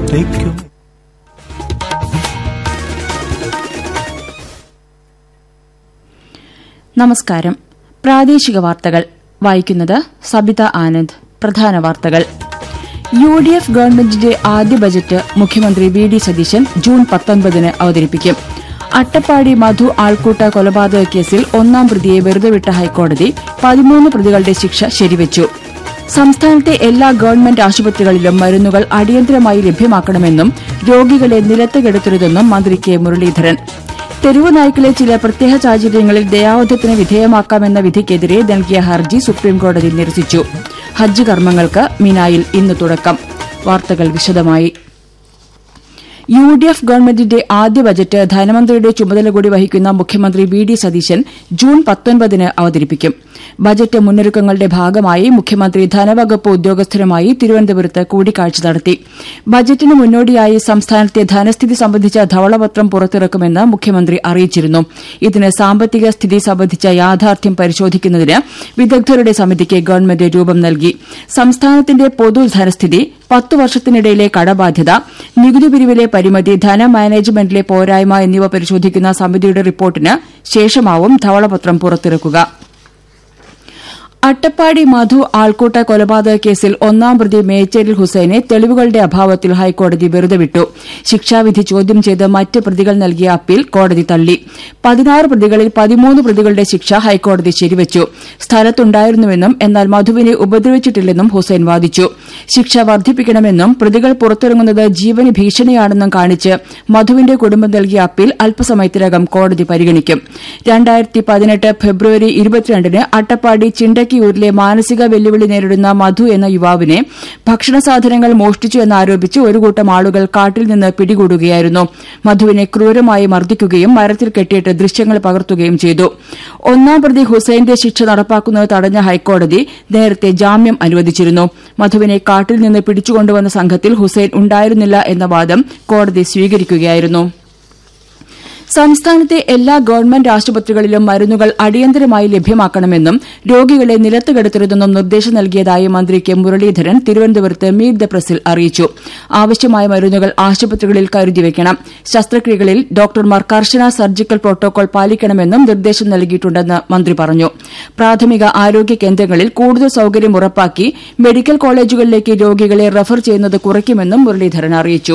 വയ്ക്കും നമസ്കാരം പ്രാദേശിക വാർത്തകൾ വായിക്കുന്നത് സബിത ആനന്ദ് പ്രധാന വാർത്തകൾ യു ഡി എഫ് ഗവൺമെന്റിന്റെ ആദ്യ ബജറ്റ് മുഖ്യമന്ത്രി വി ഡി സതീശൻ ജൂൺ പത്തൊൻപതിന് അവതരിപ്പിക്കും അട്ടപ്പാടി മധു ആൾക്കൂട്ട കൊലപാതക കേസിൽ ഒന്നാം പ്രതിയെ വെറുതെ വിട്ട ഹൈക്കോടതി പതിമൂന്ന് പ്രതികളുടെ ശിക്ഷ ശരിവച്ചു സംസ്ഥാനത്തെ എല്ലാ ഗവൺമെന്റ് ആശുപത്രികളിലും മരുന്നുകൾ അടിയന്തരമായി ലഭ്യമാക്കണമെന്നും രോഗികളെ നിലത്ത് കിടത്തരുതെന്നും മന്ത്രി കെ മുരളീധരൻ തെരുവ് നായ്ക്കളെ ചില പ്രത്യേക സാഹചര്യങ്ങളിൽ ദയാവധത്തിന് വിധേയമാക്കാമെന്ന വിധിക്കെതിരെ നൽകിയ ഹർജി സുപ്രീംകോടതി നിരസിച്ചു ഹജ്ജ് കർമ്മങ്ങൾക്ക് മിനായിൽ ഇന്ന് തുടക്കം വാർത്തകൾ വിശദമായി യു ഡി എഫ് ഗവൺമെന്റിന്റെ ആദ്യ ബജറ്റ് ധനമന്ത്രിയുടെ ചുമതല കൂടി വഹിക്കുന്ന മുഖ്യമന്ത്രി വി ഡി സതീശൻ ജൂൺ പത്തൊൻപതിന് അവതരിപ്പിക്കും ബജറ്റ് മുന്നൊരുക്കങ്ങളുടെ ഭാഗമായി മുഖ്യമന്ത്രി ധനവകുപ്പ് ഉദ്യോഗസ്ഥരുമായി തിരുവനന്തപുരത്ത് കൂടിക്കാഴ്ച നടത്തി ബജറ്റിന് മുന്നോടിയായി സംസ്ഥാനത്തെ ധനസ്ഥിതി സംബന്ധിച്ച ധവളപത്രം പുറത്തിറക്കുമെന്ന് മുഖ്യമന്ത്രി അറിയിച്ചിരുന്നു ഇതിന് സാമ്പത്തിക സ്ഥിതി സംബന്ധിച്ച യാഥാർത്ഥ്യം പരിശോധിക്കുന്നതിന് വിദഗ്ധരുടെ സമിതിക്ക് ഗവൺമെന്റ് രൂപം നൽകി സംസ്ഥാനത്തിന്റെ പൊതു ധനസ്ഥിതി പത്തു വർഷത്തിനിടയിലെ കടബാധ്യത നികുതി പിരിവിലെ പരിമിതി ധനമാനേജ്മെന്റിലെ പോരായ്മ എന്നിവ പരിശോധിക്കുന്ന സമിതിയുടെ റിപ്പോർട്ടിന് ശേഷമാവും ധവളപത്രം പുറത്തിറക്കുക അട്ടപ്പാടി മധു ആൾക്കൂട്ട കൊലപാതക കേസിൽ ഒന്നാം പ്രതി മേച്ചേരിൽ ഹുസൈനെ തെളിവുകളുടെ അഭാവത്തിൽ ഹൈക്കോടതി വെറുതെ വിട്ടു ശിക്ഷാവിധി ചോദ്യം ചെയ്ത് മറ്റ് പ്രതികൾ നൽകിയ അപ്പീൽ കോടതി തള്ളി പതിനാറ് പ്രതികളിൽ പതിമൂന്ന് പ്രതികളുടെ ശിക്ഷ ഹൈക്കോടതി ശരിവച്ചു സ്ഥലത്തുണ്ടായിരുന്നുവെന്നും എന്നാൽ മധുവിനെ ഉപദ്രവിച്ചിട്ടില്ലെന്നും ഹുസൈൻ വാദിച്ചു ശിക്ഷ വർദ്ധിപ്പിക്കണമെന്നും പ്രതികൾ പുറത്തിറങ്ങുന്നത് ജീവന് ഭീഷണിയാണെന്നും കാണിച്ച് മധുവിന്റെ കുടുംബം നൽകിയ അപ്പീൽ അല്പസമയത്തിനകം കോടതി പരിഗണിക്കും രണ്ടായിരത്തി പതിനെട്ട് ഫെബ്രുവരി ഇരുപത്തിരണ്ടിന് അട്ടപ്പാടി ചിണ്ടക്കിയൂരിലെ മാനസിക വെല്ലുവിളി നേരിടുന്ന മധു എന്ന യുവാവിനെ ഭക്ഷണ സാധനങ്ങൾ മോഷ്ടിച്ചു എന്നാരോപിച്ച് ഒരു കൂട്ടം ആളുകൾ കാട്ടിൽ നിന്ന് പിടികൂടുകയായിരുന്നു മധുവിനെ ക്രൂരമായി മർദ്ദിക്കുകയും മരത്തിൽ കെട്ടിയിട്ട് ദൃശ്യങ്ങൾ പകർത്തുകയും ചെയ്തു ഒന്നാം പ്രതി ഹുസൈന്റെ ശിക്ഷ നടപ്പാക്കുന്നത് തടഞ്ഞ ഹൈക്കോടതി നേരത്തെ ജാമ്യം അനുവദിച്ചിരുന്നു മധുവിനെ കാട്ടിൽ നിന്ന് പിടിച്ചുകൊണ്ടുവന്ന സംഘത്തിൽ ഹുസൈൻ ഉണ്ടായിരുന്നില്ല എന്ന വാദം കോടതി സ്വീകരിക്കുകയായിരുന്നു സംസ്ഥാനത്തെ എല്ലാ ഗവൺമെന്റ് ആശുപത്രികളിലും മരുന്നുകൾ അടിയന്തരമായി ലഭ്യമാക്കണമെന്നും രോഗികളെ നിലത്ത് കിടത്തരുതെന്നും നിർദ്ദേശം നൽകിയതായി മന്ത്രി കെ മുരളീധരൻ തിരുവനന്തപുരത്ത് മീറ്റ് ദ പ്രസിൽ അറിയിച്ചു ആവശ്യമായ മരുന്നുകൾ ആശുപത്രികളിൽ കരുതിവെക്കണം ശസ്ത്രക്രിയകളിൽ ഡോക്ടർമാർ കർശന സർജിക്കൽ പ്രോട്ടോകോൾ പാലിക്കണമെന്നും നിർദ്ദേശം നൽകിയിട്ടുണ്ടെന്ന് മന്ത്രി പറഞ്ഞു പ്രാഥമിക ആരോഗ്യ കേന്ദ്രങ്ങളിൽ കൂടുതൽ സൌകര്യം ഉറപ്പാക്കി മെഡിക്കൽ കോളേജുകളിലേക്ക് രോഗികളെ റഫർ ചെയ്യുന്നത് കുറയ്ക്കുമെന്നും മുരളീധരൻ അറിയിച്ചു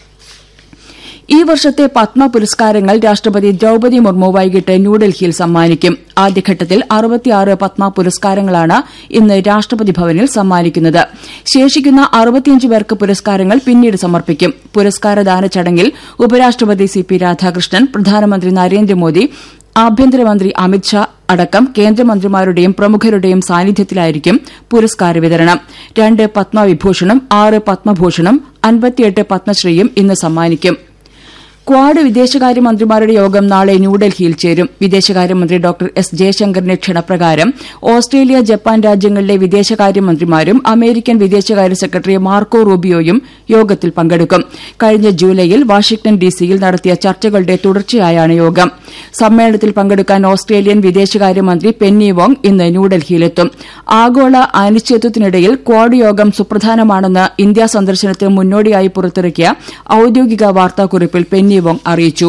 ഈ വർഷത്തെ പത്മ പുരസ്കാരങ്ങൾ രാഷ്ട്രപതി ദ്രൌപതി മുർമു വൈകിട്ട് ന്യൂഡൽഹിയിൽ സമ്മാനിക്കും ആദ്യഘട്ടത്തിൽ അറുപത്തിയാറ് പത്മ പുരസ്കാരങ്ങളാണ് ഇന്ന് രാഷ്ട്രപതി ഭവനിൽ സമ്മാനിക്കുന്നത് ശേഷിക്കുന്ന അറുപത്തിയഞ്ച് പേർക്ക് പുരസ്കാരങ്ങൾ പിന്നീട് സമർപ്പിക്കും പുരസ്കാരദാന ചടങ്ങിൽ ഉപരാഷ്ട്രപതി സി പി രാധാകൃഷ്ണൻ പ്രധാനമന്ത്രി നരേന്ദ്രമോദി ആഭ്യന്തരമന്ത്രി അമിത്ഷാ അടക്കം കേന്ദ്രമന്ത്രിമാരുടെയും പ്രമുഖരുടെയും സാന്നിധ്യത്തിലായിരിക്കും പുരസ്കാര വിതരണം രണ്ട് പത്മവിഭൂഷണും ആറ് പത്മഭൂഷണും അൻപത്തിയെട്ട് പത്മശ്രീയും ഇന്ന് സമ്മാനിക്കും ക്വാഡ് വിദേശകാര്യമന്ത്രിമാരുടെ യോഗം നാളെ ന്യൂഡൽഹിയിൽ ചേരും വിദേശകാര്യമന്ത്രി ഡോക്ടർ എസ് ജയശങ്കറിന്റെ ക്ഷണപ്രകാരം ഓസ്ട്രേലിയ ജപ്പാൻ രാജ്യങ്ങളിലെ വിദേശകാര്യമന്ത്രിമാരും അമേരിക്കൻ വിദേശകാര്യ സെക്രട്ടറി മാർക്കോ റൂബിയോയും യോഗത്തിൽ പങ്കെടുക്കും കഴിഞ്ഞ ജൂലൈയിൽ വാഷിംഗ്ടൺ ഡിസിയിൽ നടത്തിയ ചർച്ചകളുടെ തുടർച്ചയായാണ് യോഗം സമ്മേളനത്തിൽ പങ്കെടുക്കാൻ ഓസ്ട്രേലിയൻ വിദേശകാര്യമന്ത്രി പെന്നി വോങ് ഇന്ന് ന്യൂഡൽഹിയിലെത്തും ആഗോള അനിശ്ചിതത്വത്തിനിടയിൽ ക്വാഡ് യോഗം സുപ്രധാനമാണെന്ന് ഇന്ത്യാ സന്ദർശനത്തിന് മുന്നോടിയായി പുറത്തിറക്കിയ ഔദ്യോഗിക വാർത്താക്കുറിപ്പിൽ പെന്നി വോങ് അറിയിച്ചു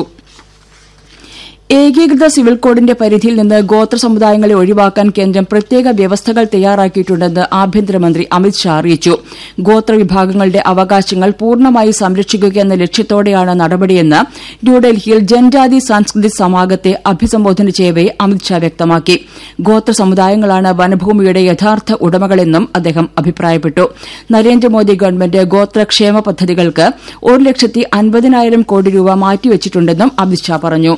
ഏകീകൃത സിവിൽ കോഡിന്റെ പരിധിയിൽ നിന്ന് ഗോത്ര സമുദായങ്ങളെ ഒഴിവാക്കാൻ കേന്ദ്രം പ്രത്യേക വ്യവസ്ഥകൾ തയ്യാറാക്കിയിട്ടുണ്ടെന്ന് ആഭ്യന്തരമന്ത്രി അമിത്ഷാ അറിയിച്ചു ഗോത്രവിഭാഗങ്ങളുടെ അവകാശങ്ങൾ പൂർണ്ണമായി സംരക്ഷിക്കുക എന്ന ലക്ഷ്യത്തോടെയാണ് നടപടിയെന്ന് ന്യൂഡൽഹിയിൽ ജൻജാതി സാംസ്കൃതിക് സമാഗത്തെ അഭിസംബോധന ചെയ്യവെ അമിത്ഷാ വ്യക്തമാക്കി ഗോത്ര സമുദായങ്ങളാണ് വനഭൂമിയുടെ യഥാർത്ഥ ഉടമകളെന്നും അദ്ദേഹം അഭിപ്രായപ്പെട്ടു നരേന്ദ്രമോദി ഗവൺമെന്റ് ഗോത്രക്ഷേമ പദ്ധതികൾക്ക് ഒരു ലക്ഷത്തി അൻപതിനായിരം കോടി രൂപ മാറ്റിവച്ചിട്ടുണ്ടെന്നും അമിത്ഷാ പറഞ്ഞു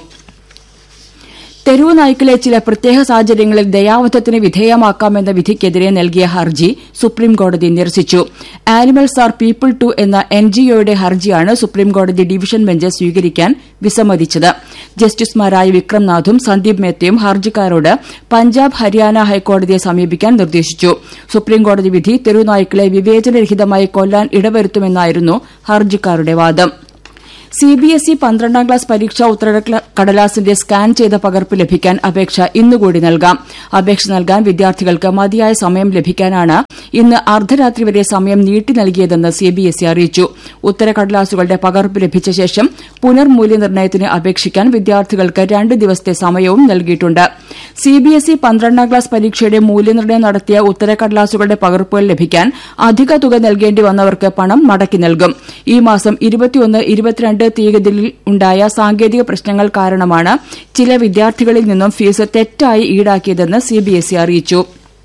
തെരുവ് നായ്ക്കളെ ചില പ്രത്യേക സാഹചര്യങ്ങളിൽ ദയാവധത്തിന് വിധേയമാക്കാമെന്ന വിധിക്കെതിരെ നൽകിയ ഹർജി സുപ്രീംകോടതി നിരസിച്ചു ആനിമൽസ് ആർ പീപ്പിൾ ടു എന്ന എൻജിഒയുടെ ഹർജിയാണ് സുപ്രീംകോടതി ഡിവിഷൻ ബെഞ്ച് സ്വീകരിക്കാൻ വിസമ്മതിച്ചത് ജസ്റ്റിസുമാരായ വിക്രംനാഥും സന്ദീപ് മേത്തയും ഹർജിക്കാരോട് പഞ്ചാബ് ഹരിയാന ഹൈക്കോടതിയെ സമീപിക്കാൻ നിർദ്ദേശിച്ചു സുപ്രീംകോടതി വിധി തെരുവുനായ്ക്കളെ വിവേചനരഹിതമായി കൊല്ലാൻ ഇടവരുത്തുമെന്നായിരുന്നു ഹർജിക്കാരുടെ വാദം സിബിഎസ്ഇ പന്ത്രണ്ടാം ക്ലാസ് പരീക്ഷാ ഉത്തരക്കടലാസിന്റെ സ്കാൻ ചെയ്ത പകർപ്പ് ലഭിക്കാൻ അപേക്ഷ ഇന്നുകൂടി നൽകാം അപേക്ഷ നൽകാൻ വിദ്യാർത്ഥികൾക്ക് മതിയായ സമയം ലഭിക്കാനാണ് ഇന്ന് അർദ്ധരാത്രി വരെ സമയം നീട്ടി നൽകിയതെന്ന് സിബിഎസ്ഇ അറിയിച്ചു ഉത്തരക്കടലാസുകളുടെ പകർപ്പ് ലഭിച്ച ശേഷം പുനർമൂല്യനിർണ്ണയത്തിന് അപേക്ഷിക്കാൻ വിദ്യാർത്ഥികൾക്ക് രണ്ട് ദിവസത്തെ സമയവും നൽകിയിട്ടുണ്ട് സിബിഎസ്ഇ പന്ത്രണ്ടാം ക്ലാസ് പരീക്ഷയുടെ മൂല്യനിർണ്ണയം നടത്തിയ ഉത്തരക്കടലാസുകളുടെ പകർപ്പുകൾ ലഭിക്കാൻ അധിക തുക നൽകേണ്ടി വന്നവർക്ക് പണം മടക്കി നൽകും ഈ മാസം ഇരുപത്തിയൊന്ന് ഇരുപത്തിരണ്ട് തീയതികളിൽ ഉണ്ടായ സാങ്കേതിക പ്രശ്നങ്ങൾ കാരണമാണ് ചില വിദ്യാർത്ഥികളിൽ നിന്നും ഫീസ് തെറ്റായി ഈടാക്കിയതെന്ന് സിബിഎസ്ഇ അറിയിച്ചു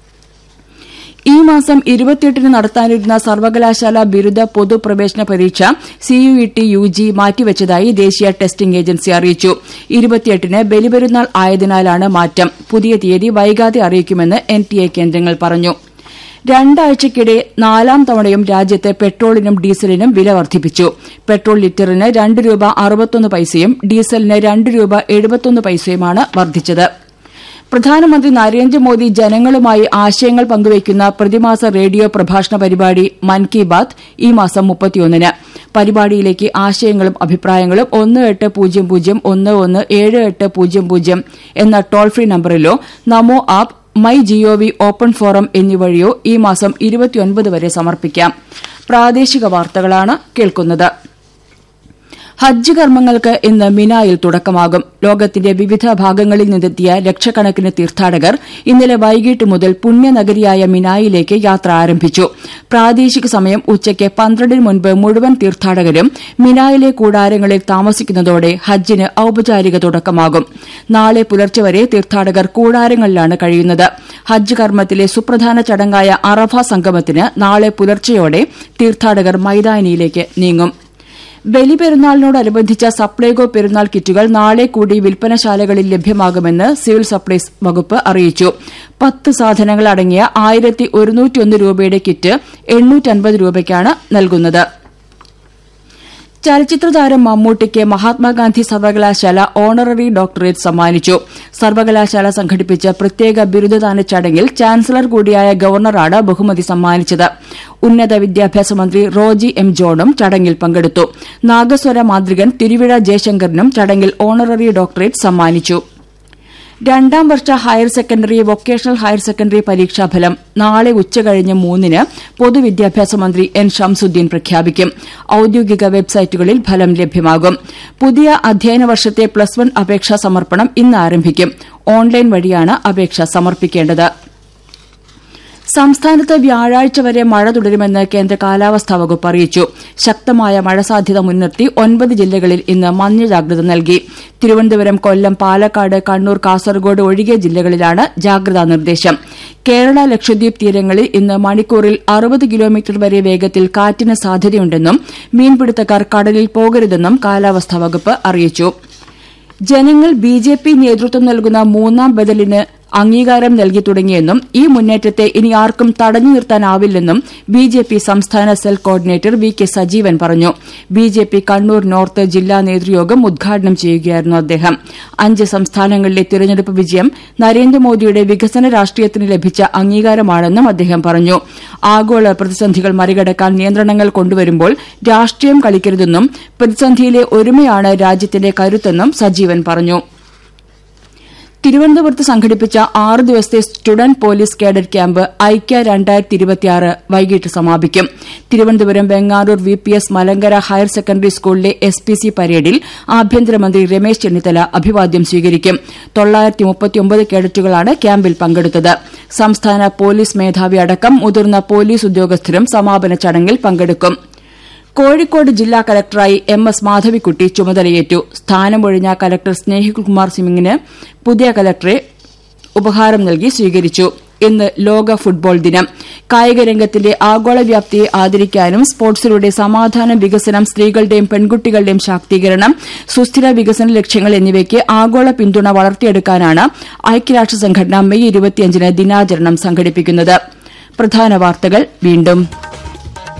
ഈ മാസം ഇരുപത്തിയെട്ടിന് നടത്താനിരുന്ന സർവകലാശാല ബിരുദ പൊതുപ്രവേശന പരീക്ഷ സിയുഇടി യുജി മാറ്റിവച്ചതായി ദേശീയ ടെസ്റ്റിംഗ് ഏജൻസി അറിയിച്ചു ഇരുപത്തിയെട്ടിന് ബലിപെരുന്നാൾ ആയതിനാലാണ് മാറ്റം പുതിയ തീയതി വൈകാതെ അറിയിക്കുമെന്ന് എൻടിഎ കേന്ദ്രങ്ങൾ പറഞ്ഞു രണ്ടാഴ്ചയ്ക്കിടെ നാലാം തവണയും രാജ്യത്ത് പെട്രോളിനും ഡീസലിനും വില വർദ്ധിപ്പിച്ചു പെട്രോൾ ലിറ്ററിന് രണ്ട് രൂപ അറുപത്തൊന്ന് പൈസയും ഡീസലിന് രണ്ട് രൂപ എഴുപത്തൊന്ന് പൈസയുമാണ് വർദ്ധിച്ചത് പ്രധാനമന്ത്രി നരേന്ദ്രമോദി ജനങ്ങളുമായി ആശയങ്ങൾ പങ്കുവയ്ക്കുന്ന പ്രതിമാസ റേഡിയോ പ്രഭാഷണ പരിപാടി മൻ കി ബാത് ഈ മാസം മുപ്പത്തിയൊന്നിന് പരിപാടിയിലേക്ക് ആശയങ്ങളും അഭിപ്രായങ്ങളും ഒന്ന് എട്ട് പൂജ്യം പൂജ്യം ഒന്ന് ഒന്ന് ഏഴ് എട്ട് പൂജ്യം പൂജ്യം എന്ന ടോൾ ഫ്രീ നമ്പറിലോ NaMo app MyGov open forum എന്നിവഴിയോ ഈ മാസം ഇരുപത്തിയൊൻപത് വരെ സമർപ്പിക്കാം പ്രാദേശിക വാർത്തകളാണ് കേൾക്കുന്നത് ഹജ്ജ് കർമ്മങ്ങൾക്ക് ഇന്ന് മിനായിൽ തുടക്കമാകും ലോകത്തിന്റെ വിവിധ ഭാഗങ്ങളിൽ നിന്നെത്തിയ ലക്ഷക്കണക്കിന് തീർത്ഥാടകർ ഇന്നലെ വൈകിട്ട് മുതൽ പുണ്യനഗരിയായ മിനായിലേക്ക് യാത്ര ആരംഭിച്ചു പ്രാദേശിക സമയം ഉച്ചയ്ക്ക് പന്ത്രണ്ടിന് മുൻപ് മുഴുവൻ തീർത്ഥാടകരും മിനായിലെ കൂടാരങ്ങളിൽ താമസിക്കുന്നതോടെ ഹജ്ജിന് ഔപചാരിക തുടക്കമാകും നാളെ പുലർച്ചെ വരെ തീർത്ഥാടകർ കൂടാരങ്ങളിലാണ് കഴിയുന്നത് ഹജ്ജ് കർമ്മത്തിലെ സുപ്രധാന ചടങ്ങായ അറഫ സംഗമത്തിന് നാളെ പുലർച്ചെയോടെ തീർത്ഥാടകർ മൈതാനിയിലേക്ക് നീങ്ങും ബലിപെരുന്നാളിനോടനുബന്ധിച്ച സപ്ലൈകോ പെരുന്നാൾ കിറ്റുകൾ നാളെ കൂടി വിൽപ്പനശാലകളിൽ ലഭ്യമാകുമെന്ന് സിവിൽ സപ്ലൈസ് വകുപ്പ് അറിയിച്ചു പത്ത് സാധനങ്ങൾ അടങ്ങിയ ആയിരത്തി ഒരുന്നൂറ്റിയൊന്ന് രൂപയുടെ കിറ്റ് എണ്ണൂറ്റൻപത് രൂപയ്ക്കാണ് നൽകുന്നത് ചലച്ചിത്രതാരം മമ്മൂട്ടിക്ക് മഹാത്മാഗാന്ധി സർവകലാശാല ഓണററി ഡോക്ടറേറ്റ് സമ്മാനിച്ചു സർവകലാശാല സംഘടിപ്പിച്ച പ്രത്യേക ബിരുദദാന ചടങ്ങിൽ ചാൻസലർ കൂടിയായ ഗവർണറാണ് ബഹുമതി സമ്മാനിച്ചത് ഉന്നത വിദ്യാഭ്യാസ മന്ത്രി റോജി എം ജോണും ചടങ്ങിൽ പങ്കെടുത്തു നാഗസ്വര മാന്ത്രികൻ തിരുവിഴ ജയശങ്കറിനും ചടങ്ങിൽ ഓണററി ഡോക്ടറേറ്റ് സമ്മാനിച്ചു രണ്ടാം വർഷ higher secondary vocational higher secondary പരീക്ഷാഫലം നാളെ ഉച്ചകഴിഞ്ഞ് മൂന്നിന് പൊതുവിദ്യാഭ്യാസ മന്ത്രി എൻ ഷംസുദ്ദീൻ പ്രഖ്യാപിക്കും ഔദ്യോഗിക വെബ്സൈറ്റുകളിൽ ഫലം ലഭ്യമാകും പുതിയ അധ്യയന വർഷത്തെ പ്ലസ് വൺ അപേക്ഷാ സമർപ്പണം ഇന്ന് ആരംഭിക്കും ഓൺലൈൻ വഴിയാണ് അപേക്ഷ സമർപ്പിക്കേണ്ടത് സംസ്ഥാനത്ത് വ്യാഴാഴ്ച വരെ മഴ തുടരുമെന്ന് കേന്ദ്ര കാലാവസ്ഥാ വകുപ്പ് അറിയിച്ചു ശക്തമായ മഴ സാധ്യത മുൻനിർത്തി ഒൻപത് ജില്ലകളിൽ ഇന്ന് മഞ്ഞ ജാഗ്രത നൽകി തിരുവനന്തപുരം കൊല്ലം പാലക്കാട് കണ്ണൂർ കാസർഗോഡ് ഒഴികെ ജില്ലകളിലാണ് ജാഗ്രതാ നിർദ്ദേശം കേരള ലക്ഷദ്വീപ് തീരങ്ങളിൽ ഇന്ന് മണിക്കൂറിൽ അറുപത് കിലോമീറ്റർ വരെ വേഗത്തിൽ കാറ്റിന് സാധ്യതയുണ്ടെന്നും മീൻപിടുത്തക്കാർ കടലിൽ പോകരുതെന്നും കാലാവസ്ഥാ വകുപ്പ് അറിയിച്ചു ജനങ്ങൾ ബി ജെ പി നേതൃത്വം നൽകുന്ന മൂന്നാം ബദലിന് അംഗീകാരം നൽകി തുടങ്ങിയെന്നും ഈ മുന്നേറ്റത്തെ ഇനി ആർക്കും തടഞ്ഞു നിർത്താനാവില്ലെന്നും ബി ജെ പി സംസ്ഥാന cell coordinator V K Sajeevan പറഞ്ഞു B J P Kannur north ജില്ലാ നേതൃയോഗം ഉദ്ഘാടനം ചെയ്യുകയായിരുന്നു അദ്ദേഹം അഞ്ച് സംസ്ഥാനങ്ങളിലെ തിരഞ്ഞെടുപ്പ് വിജയം നരേന്ദ്രമോദിയുടെ വികസന രാഷ്ട്രീയത്തിന് ലഭിച്ച അംഗീകാരമാണെന്നും അദ്ദേഹം പറഞ്ഞു ആഗോള പ്രതിസന്ധികൾ മറികടക്കാൻ നിയന്ത്രണങ്ങൾ കൊണ്ടുവരുമ്പോൾ രാഷ്ട്രീയം കളിക്കരുതെന്നും പ്രതിസന്ധിയിലെ ഒരുമയാണ് രാജ്യത്തിന്റെ കരുത്തെന്നും സജീവൻ പറഞ്ഞു തിരുവനന്തപുരത്ത് സംഘടിപ്പിച്ച ആറ് ദിവസത്തെ സ്റ്റുഡന്റ് പോലീസ് കേഡറ്റ് ക്യാമ്പ് ഐക്യ രണ്ടായിരത്തി ഇരുപത്തിയാറ് വൈകിട്ട് സമാപിക്കും Thiruvananthapuram Vengaroor V P S Malankara higher secondary സ്കൂളിലെ എസ് പി സി പരേഡിൽ ആഭ്യന്തരമന്ത്രി രമേശ് ചെന്നിത്തല അഭിവാദ്യം സ്വീകരിക്കും തൊള്ളായിരത്തി മുപ്പത്തിയൊമ്പത് കേഡറ്റുകളാണ് ക്യാമ്പിൽ പങ്കെടുത്തത് സംസ്ഥാന പോലീസ് മേധാവി അടക്കം മുതിർന്ന പോലീസ് ഉദ്യോഗസ്ഥരും സമാപന ചടങ്ങിൽ പങ്കെടുക്കും കോഴിക്കോട് ജില്ലാ കലക്ടറായി എം എസ് മാധവിക്കുട്ടി ചുമതലയേറ്റു സ്ഥാനമൊഴിഞ്ഞ കലക്ടർ സ്നേഹിൽകുമാർ സിംഗിന് പുതിയ കലക്ടറെ ഉപഹാരം നൽകി സ്വീകരിച്ചു ഇന്ന് ലോക ഫുട്ബോൾ ദിനം കായിക രംഗത്തിന്റെ ആഗോള വ്യാപ്തിയെ ആദരിക്കാനും സ്പോർട്സിലൂടെ സമാധാനം വികസനം സ്ത്രീകളുടെയും പെൺകുട്ടികളുടെയും ശാക്തീകരണം സുസ്ഥിര വികസന ലക്ഷ്യങ്ങൾ എന്നിവയ്ക്ക് ആഗോള പിന്തുണ വളർത്തിയെടുക്കാനാണ് ഐക്യരാഷ്ട്ര സംഘടന മെയ് ഇരുപത്തിയഞ്ചിന് ദിനാചരണം സംഘടിപ്പിക്കുന്നത് പ്രധാന വാർത്തകൾ വീണ്ടും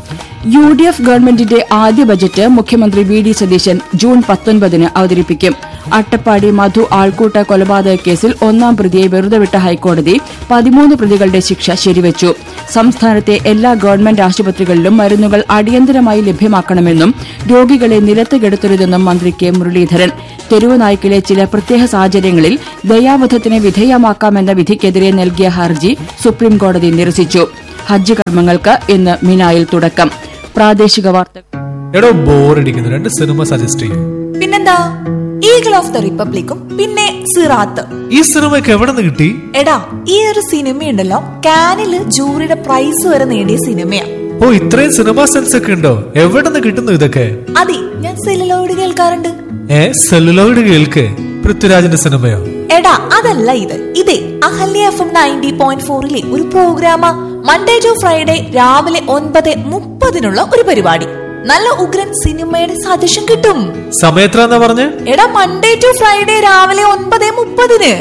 യു ഡി എഫ് ഗവൺമെന്റിന്റെ ആദ്യ ബജറ്റ് മുഖ്യമന്ത്രി വി ഡി സതീശൻ ജൂൺ പത്തൊൻപതിന് അവതരിപ്പിക്കും അട്ടപ്പാടി മധു ആൾക്കൂട്ട കൊലപാതക കേസിൽ ഒന്നാം പ്രതിയെ വെറുതെ വിട്ട ഹൈക്കോടതി പതിമൂന്ന് പ്രതികളുടെ ശിക്ഷ ശരിവച്ചു സംസ്ഥാനത്തെ എല്ലാ ഗവൺമെന്റ് ആശുപത്രികളിലും മരുന്നുകൾ അടിയന്തരമായി ലഭ്യമാക്കണമെന്നും രോഗികളെ നിലത്ത് കെടുത്തരുതെന്നും മന്ത്രി കെ മുരളീധരൻ തെരുവുനായ്ക്കിലെ ചില പ്രത്യേക സാഹചര്യങ്ങളിൽ ദയാവധത്തിന് വിധേയമാക്കാമെന്ന വിധിക്കെതിരെ നൽകിയ ഹർജി സുപ്രീംകോടതി നിരസിച്ചു ഹജ്ജ് കർമ്മങ്ങൾക്ക് ഇന്ന് മിനായിൽ തുടക്കം പ്രാദേശിക വാർത്തകൾ എടോ ബോറടിക്കുന്നു രണ്ട് സിനിമ സജസ്റ്റ് ചെയ്യും പിന്നെന്താ ഈഗിൾ ഓഫ് ദ റിപ്പബ്ലിക്കും പിന്നെ സിറാത്ത് ഈ സിനിമയ്ക്ക് എവിടെ നിന്ന് കിട്ടി എടാ ഈ ഒരു സിനിമയുണ്ടല്ലോ കാനില് ജൂറിയുടെ പ്രൈസ് വരെ നേടിയ സിനിമയാ ഓ ഇത്രയും സിനിമ സെൻസ് ഒക്കെ ഉണ്ടോ എവിടെ നിന്ന് കിട്ടുന്നു ഇതൊക്കെ അതെ ഞാൻ സെല്ലുലോട് കേൾക്കാറുണ്ട് ഏ സെല്ലുലോയിഡ് കേൾക്ക് പൃഥ്വിരാജിന്റെ സിനിമയോ എടാ അതല്ല ഇത് ഇതേ Ahalya F M ninety point ഫോറിലെ ഒരു പ്രോഗ്രാമാ മൺഡേ ടു ഫ്രൈഡേ രാവിലെ ഒൻപത് മുപ്പതിനുള്ള ഒരു പരിപാടി നല്ല ഉഗ്രൻ സിനിമയുടെ സജഷൻ കിട്ടും സമയത്രാന്നാ പറഞ്ഞ് എടാ മൺഡേ ടു ഫ്രൈഡേ രാവിലെ ഒൻപത് മുപ്പതിന്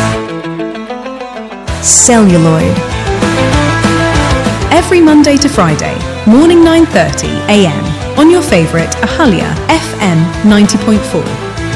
celluloid. Every Monday to Friday, morning 9:30 a.m. on your favorite Ahalia FM 90.4.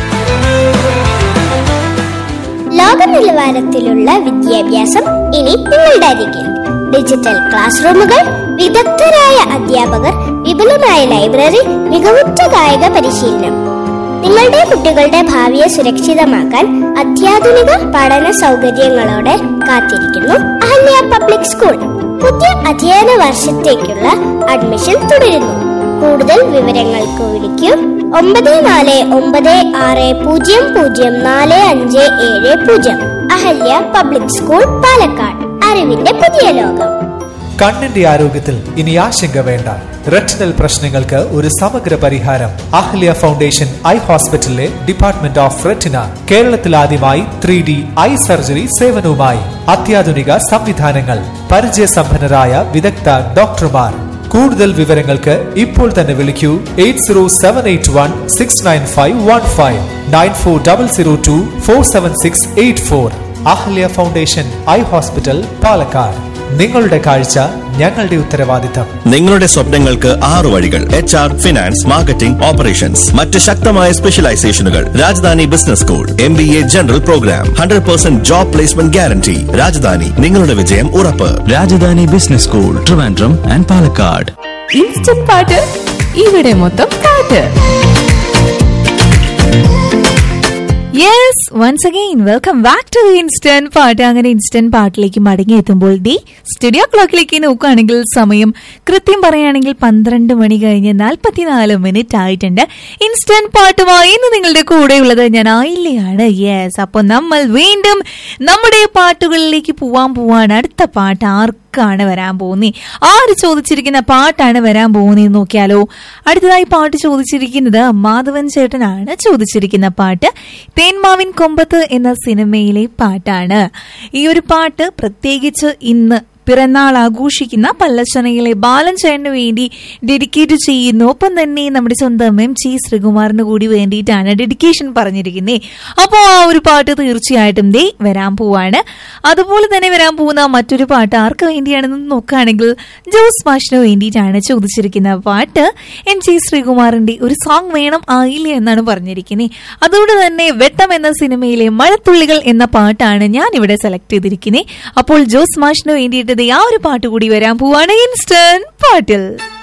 ലോക നിലവാരത്തിലുള്ള വിദ്യാഭ്യാസം ഇനി നിങ്ങളുടെ അരികിൽ ഡിജിറ്റൽ ക്ലാസ് റൂമുകൾ വിദഗ്ധരായ അധ്യാപകർ വിപുലമായ ലൈബ്രറി മികവുറ്റ കായിക പരിശീലനം നിങ്ങളുടെ കുട്ടികളുടെ ഭാവിയെ സുരക്ഷിതമാക്കാൻ അത്യാധുനിക പഠന സൗകര്യങ്ങളോടെ കാത്തിരിക്കുന്നു അഹല്യ പബ്ലിക് സ്കൂൾ പുതിയ അധ്യയന വർഷത്തേക്കുള്ള അഡ്മിഷൻ തുടരുന്നു കൂടുതൽ വിവരങ്ങൾക്ക് വിളിക്കൂ ഒമ്പത് നാല് ഒമ്പത് ആറ് പൂജ്യം പൂജ്യം നാല് അഞ്ച് ഏഴ് പൂജ്യം അഹല്യ പബ്ലിക് സ്കൂൾ പാലക്കാട് അറിവിന്റെ പുതിയ ലോകം കണ്ണിന്റെ ആരോഗ്യത്തിൽ ഇനി ആശങ്ക വേണ്ട റെറ്റിനൽ പ്രശ്നങ്ങൾക്ക് ഒരു സമഗ്ര പരിഹാരം അഹ്ല്യ ഫൗണ്ടേഷൻ ഐ ഹോസ്പിറ്റലിലെ ഡിപ്പാർട്ട്മെന്റ് ഓഫ് റെറ്റിന കേരളത്തിൽ ആദ്യമായി ത്രീ ഡി ഐ സർജറി സേവനവുമായി അത്യാധുനിക സംവിധാനങ്ങൾ പരിചയസമ്പന്നരായ വിദഗ്ധ ഡോക്ടർമാർ കൂടുതൽ വിവരങ്ങൾക്ക് ഇപ്പോൾ തന്നെ വിളിക്കൂ eight zero seven eight one six nine five one five nine four double zero two four seven six eight four Ahalya foundation eye hospital Palakkad നിങ്ങളുടെ കാഴ്ച ഞങ്ങളുടെ ഉത്തരവാദിത്തം നിങ്ങളുടെ സ്വപ്നങ്ങൾക്ക് ആറു വഴികൾ H R finance marketing operations മറ്റ് ശക്തമായ സ്പെഷ്യലൈസേഷനുകൾ Rajadhani business school M B A general program hundred percent job placement guarantee Rajadhani നിങ്ങളുടെ വിജയം ഉറപ്പ് Rajadhani business school Trivandrum and Palakkad instant പാട്ട് ഇവിടെ മൊത്തം പാട്ട് yes once again welcome back to instant പാട്ട് അങ്ങനെ ഇൻസ്റ്റന്റ് പാട്ടിലേക്ക് മടങ്ങി എത്തുമ്പോൾ ഡി സ്റ്റുഡിയോ ക്ലോക്കിലേക്ക് നോക്കുകയാണെങ്കിൽ സമയം കൃത്യം പറയുകയാണെങ്കിൽ പന്ത്രണ്ട് മണി കഴിഞ്ഞ് നാൽപ്പത്തിനാല് മിനിറ്റ് ആയിട്ടുണ്ട് ഇൻസ്റ്റന്റ് പാട്ടുമായി ഇന്ന് നിങ്ങളുടെ കൂടെയുള്ളത് ഞാൻ ആയില്ലയാണ് യെസ് അപ്പൊ നമ്മൾ വീണ്ടും നമ്മുടെ പാട്ടുകളിലേക്ക് പോവാൻ പോവാണ് അടുത്ത പാട്ട് ആർക്കാണ് വരാൻ പോകുന്നത് ആര് ചോദിച്ചിരിക്കുന്ന പാട്ടാണ് വരാൻ പോകുന്നത് നോക്കിയാലോ അടുത്തതായി പാട്ട് ചോദിച്ചിരിക്കുന്നത് മാധവൻ ചേട്ടനാണ് ചോദിച്ചിരിക്കുന്ന പാട്ട് തേന്മാവിൻ കൊമ്പത്ത് എന്ന സിനിമയിലെ പാട്ടാണ് ഈ ഒരു പാട്ട് പ്രത്യേകിച്ച് ഇന്ന് പിറന്നാൾ ആഘോഷിക്കുന്ന പല്ലച്ചനയിലെ ബാലൻ ചേട്ടന് വേണ്ടി ഡെഡിക്കേറ്റ് ചെയ്യുന്നു ഒപ്പം തന്നെ നമ്മുടെ സ്വന്തം എം ജി ശ്രീകുമാറിന് കൂടി വേണ്ടിയിട്ടാണ് ഡെഡിക്കേഷൻ പറഞ്ഞിരിക്കുന്നത് അപ്പോൾ ആ ഒരു പാട്ട് തീർച്ചയായിട്ടും ദേ വരാൻ പോവാണ് അതുപോലെ തന്നെ വരാൻ പോകുന്ന മറ്റൊരു പാട്ട് ആർക്ക് വേണ്ടിയാണെന്ന് നോക്കുകയാണെങ്കിൽ ജോസ് മാഷിന് വേണ്ടിയിട്ടാണ് ചോദിച്ചിരിക്കുന്ന പാട്ട് എം ജി ശ്രീകുമാറിന്റെ ഒരു സോങ് വേണം ആയില്ല എന്നാണ് പറഞ്ഞിരിക്കുന്നത് അതുകൊണ്ട് തന്നെ വെട്ടം എന്ന സിനിമയിലെ മഴത്തുള്ളികൾ എന്ന പാട്ടാണ് ഞാൻ ഇവിടെ സെലക്ട് ചെയ്തിരിക്കുന്നത് അപ്പോൾ ജോസ് മാഷിന് വേണ്ടിയിട്ട് ദേ ആ ഒരു പാട്ട് കൂടി വരാൻ പോവാണ് ഇൻസ്റ്റന്റ് പാട്ടിൽ